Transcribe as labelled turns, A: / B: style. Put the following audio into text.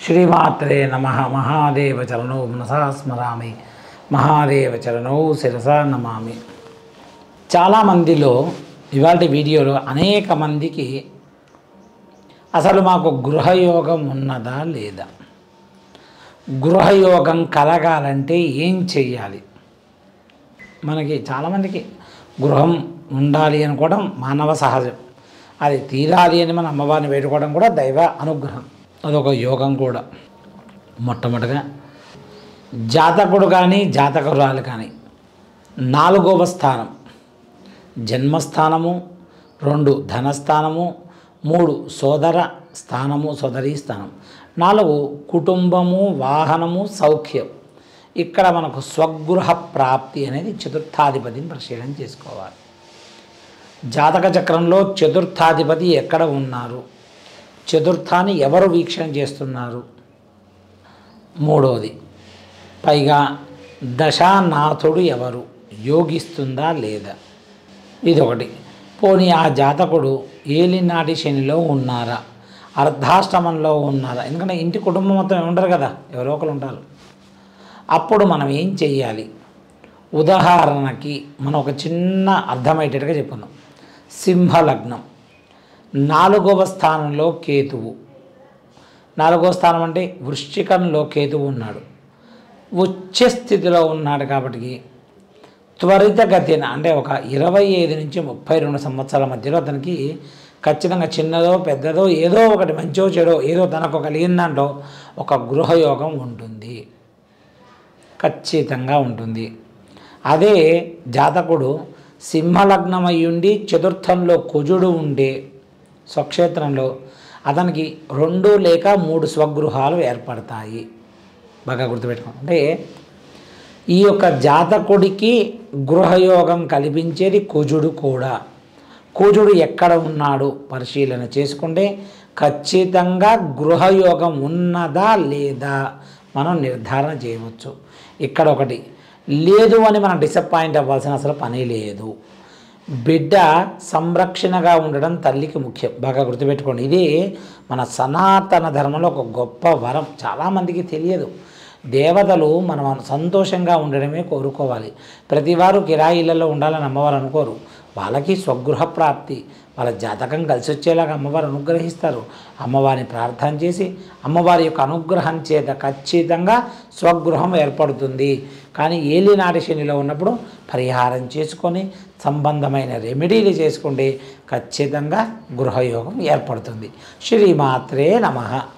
A: శ్రీమాత్రే నమ మహాదేవ చరణో మనసా స్మరామి మహాదేవ చరణో శిరసా నమామి చాలామందిలో ఇవాళ వీడియోలో అనేక మందికి అసలు మాకు గృహయోగం ఉన్నదా లేదా గృహయోగం కలగాలంటే ఏం చెయ్యాలి మనకి చాలామందికి గృహం ఉండాలి అనుకోవడం మానవ సహజం అది తీరాలి అని మన అమ్మవారిని వేడుకోవడం కూడా దైవ అనుగ్రహం అదొక యోగం కూడా మొట్టమొదటిగా జాతకుడు కానీ జాతకురాలు కానీ నాలుగవ స్థానం జన్మస్థానము రెండు ధనస్థానము మూడు సోదర స్థానము సోదరీ స్థానం నాలుగు కుటుంబము వాహనము సౌఖ్యం ఇక్కడ మనకు స్వగృహ ప్రాప్తి అనేది చతుర్థాధిపతిని పరిశీలన చేసుకోవాలి జాతక చక్రంలో చతుర్థాధిపతి ఎక్కడ ఉన్నారు చతుర్థాన్ని ఎవరు వీక్షణ చేస్తున్నారు మూడవది పైగా దశానాథుడు ఎవరు యోగిస్తుందా లేదా ఇది ఒకటి పోనీ ఆ జాతకుడు ఏలినాటి శనిలో ఉన్నారా అర్ధాష్టమంలో ఉన్నారా ఎందుకంటే ఇంటి కుటుంబం మొత్తం ఉండరు కదా ఎవరో ఒకరు ఉంటారు అప్పుడు మనం ఏం చెయ్యాలి ఉదాహరణకి మనం ఒక చిన్న అర్థమయ్యేటట్టుగా చెప్పుకుందాం సింహలగ్నం నాలుగవ స్థానంలో కేతువు నాలుగవ స్థానం అంటే వృశ్చికంలో కేతువు ఉన్నాడు ఉచ్చ స్థితిలో ఉన్నాడు కాబట్టి త్వరితగతిన అంటే ఒక ఇరవై ఐదు నుంచి ముప్పై రెండు సంవత్సరాల మధ్యలో అతనికి ఖచ్చితంగా చిన్నదో పెద్దదో ఏదో ఒకటి మంచో చెడో ఏదో తనకు కలిగిన దాంట్లో ఒక గృహయోగం ఉంటుంది ఖచ్చితంగా ఉంటుంది అదే జాతకుడు సింహలగ్నం అయ్యుండి చతుర్థంలో కుజుడు ఉండే స్వక్షేత్రంలో అతనికి రెండు లేక మూడు స్వగృహాలు ఏర్పడతాయి బాగా గుర్తుపెట్టుకోండి అంటే ఈ యొక్క జాతకుడికి గృహయోగం కల్పించేది కుజుడు కూడా కుజుడు ఎక్కడ ఉన్నాడు పరిశీలన చేసుకుంటే ఖచ్చితంగా గృహయోగం ఉన్నదా లేదా మనం నిర్ధారణ చేయవచ్చు ఇక్కడ ఒకటి లేదు అని మనం డిసప్పాయింట్ అవ్వాల్సిన అసలు పని లేదు బిడ్డ సంరక్షణగా ఉండడం తల్లికి ముఖ్యం బాగా గుర్తుపెట్టుకోండి ఇది మన సనాతన ధర్మంలో ఒక గొప్ప వరం చాలామందికి తెలియదు దేవతలు మనం సంతోషంగా ఉండడమే కోరుకోవాలి ప్రతివారు కిరాయిలలో ఉండాలని అమ్మవారు అనుకోరు వాళ్ళకి స్వగృహ ప్రాప్తి వాళ్ళ జాతకం కలిసి వచ్చేలాగా అమ్మవారు అనుగ్రహిస్తారు అమ్మవారిని ప్రార్థన చేసి అమ్మవారి యొక్క అనుగ్రహం చేత ఖచ్చితంగా స్వగృహం ఏర్పడుతుంది కానీ ఏలినాటి శనిలో ఉన్నప్పుడు పరిహారం చేసుకొని సంబంధమైన రెమెడీలు చేసుకుంటే ఖచ్చితంగా గృహయోగం ఏర్పడుతుంది శ్రీమాత్రే నమః